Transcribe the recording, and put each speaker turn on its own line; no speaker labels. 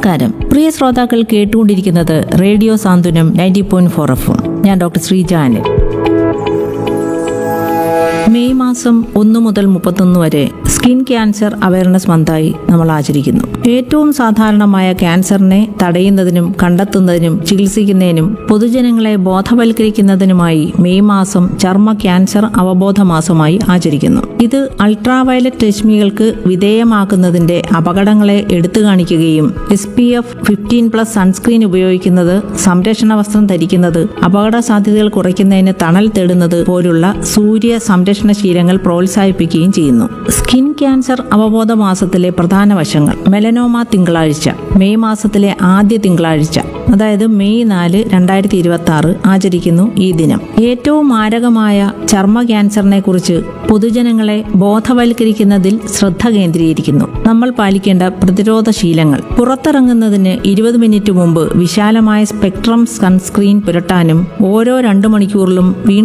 നമസ്കാരം പ്രിയ ശ്രോതാക്കൾ കേട്ടുകൊണ്ടിരിക്കുന്നത് radio Santhwanam ninety point four F ഞാൻ ഡോക്ടർ ശ്രീജാനൻ മെയ് മാസം ഒന്ന് മുതൽ മുപ്പത്തൊന്ന് വരെ സ്കിൻ ക്യാൻസർ അവയർനെസ് മന്തായി നമ്മൾ ആചരിക്കുന്നു ഏറ്റവും സാധാരണമായ ക്യാൻസറിനെ തടയുന്നതിനും കണ്ടെത്തുന്നതിനും ചികിത്സിക്കുന്നതിനും പൊതുജനങ്ങളെ ബോധവൽക്കരിക്കുന്നതിനുമായി മെയ് മാസം ചർമ്മ ക്യാൻസർ അവബോധ മാസമായി ആചരിക്കുന്നു ഇത് അൾട്രാവയലറ്റ് രശ്മികൾക്ക് വിധേയമാക്കുന്നതിന്റെ അപകടങ്ങളെ എടുത്തു കാണിക്കുകയും S P F fifteen plus sunscreen ഉപയോഗിക്കുന്നത് സംരക്ഷണ വസ്ത്രം ധരിക്കുന്നത് അപകട സാധ്യതകൾ കുറയ്ക്കുന്നതിന് തണൽ തേടുന്നത് പോലുള്ള സൂര്യ സംരക്ഷണ ശീലങ്ങൾ പ്രോത്സാഹിപ്പിക്കുകയും ചെയ്യുന്നു സ്കിൻ ക്യാൻസർ അവബോധ മാസത്തിലെ പ്രധാന വശങ്ങൾ മെലനോമ തിങ്കളാഴ്ച മെയ് മാസത്തിലെ ആദ്യ തിങ്കളാഴ്ച അതായത് മെയ് നാല് രണ്ടായിരത്തി ഇരുപത്തി ആറ് ആചരിക്കുന്നു ഈ ദിനം ഏറ്റവും മാരകമായ ചർമ്മ ക്യാൻസറിനെ കുറിച്ച് പൊതുജനങ്ങളെ ബോധവൽക്കരിക്കുന്നതിൽ ശ്രദ്ധ കേന്ദ്രീകരിക്കുന്നു നമ്മൾ പാലിക്കേണ്ട പ്രതിരോധ ശീലങ്ങൾ പുറത്തിറങ്ങുന്നതിന് ഇരുപത് മിനിറ്റ് മുമ്പ് വിശാലമായ സ്പെക്ട്രം സൺസ്ക്രീൻ പുരട്ടാനും ഓരോ രണ്ട് മണിക്കൂറിലും വീണ്ടും